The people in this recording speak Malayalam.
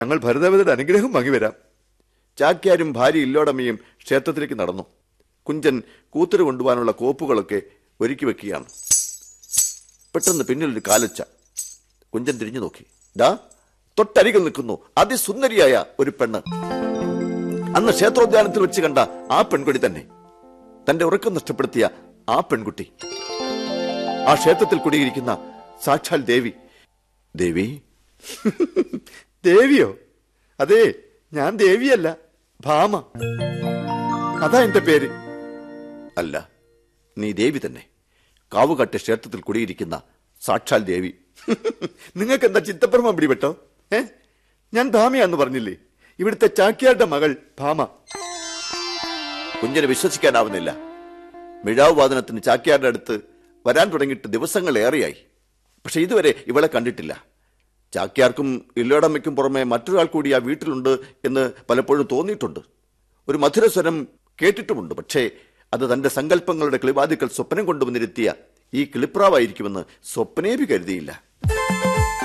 ഞങ്ങൾ ഭരതവതിയുടെ അനുഗ്രഹം വാങ്ങി വരാം ചാക്യാരും ഭാര്യ ഇല്ലോടമ്മയും ക്ഷേത്രത്തിലേക്ക് നടന്നു കുഞ്ചൻ കൂത്തര് കൊണ്ടുപോകാനുള്ള കോപ്പുകളൊക്കെ ഒരുക്കി വെക്കുകയാണ് പെട്ടെന്ന് പിന്നിലൊരു കാലൊച്ച കുഞ്ചൻ തിരിഞ്ഞു നോക്കി ദാ തൊട്ടരികിൽ നിൽക്കുന്നു അതിസുന്ദരിയായ ഒരു പെണ്ണ് അന്ന് ക്ഷേത്രോദ്യാനത്തിൽ വെച്ച് കണ്ട ആ പെൺകുട്ടി തന്നെ തന്റെ ഉറക്കം നഷ്ടപ്പെടുത്തിയ ആ പെൺകുട്ടി ആ ക്ഷേത്രത്തിൽ കുടിയിരിക്കുന്ന സാക്ഷാൽ ദേവി ദേവി ദേവിയോ അതെ ഞാൻ ദേവിയല്ല ഭാമ അതാ എന്റെ പേര് അല്ല നീ ദേവി തന്നെ കാവുകാട്ടെ ക്ഷേത്രത്തിൽ കുടിയിരിക്കുന്ന സാക്ഷാൽ ദേവി നിങ്ങൾക്ക് എന്താ ചിത്തപ്രമം പിടിപെട്ടോ ഏ ഞാൻ ഭാമയാന്ന് പറഞ്ഞില്ലേ ഇവിടുത്തെ ചാക്യാരുടെ മകൾ ഭാമ കുഞ്ഞിനെ വിശ്വസിക്കാനാവുന്നില്ല മിഴാവ് വാദനത്തിന് ചാക്യാരുടെ അടുത്ത് വരാൻ തുടങ്ങിയിട്ട് ദിവസങ്ങൾ ഏറെയായി പക്ഷെ ഇതുവരെ ഇവളെ കണ്ടിട്ടില്ല ചാക്യാർക്കും ഇല്ലോടമ്മയ്ക്കും പുറമെ മറ്റൊരാൾ കൂടി ആ വീട്ടിലുണ്ട് എന്ന് പലപ്പോഴും തോന്നിയിട്ടുണ്ട് ഒരു മധുരസ്വരം കേട്ടിട്ടുമുണ്ട് പക്ഷേ അത് തന്റെ സങ്കല്പങ്ങളുടെ കിളിവാതിക്കൽ സ്വപ്നം കൊണ്ടുവന്നിരുത്തിയ ഈ കിളിപ്രാവായിരിക്കുമെന്ന് സ്വപ്നേബി കരുതിയില്ല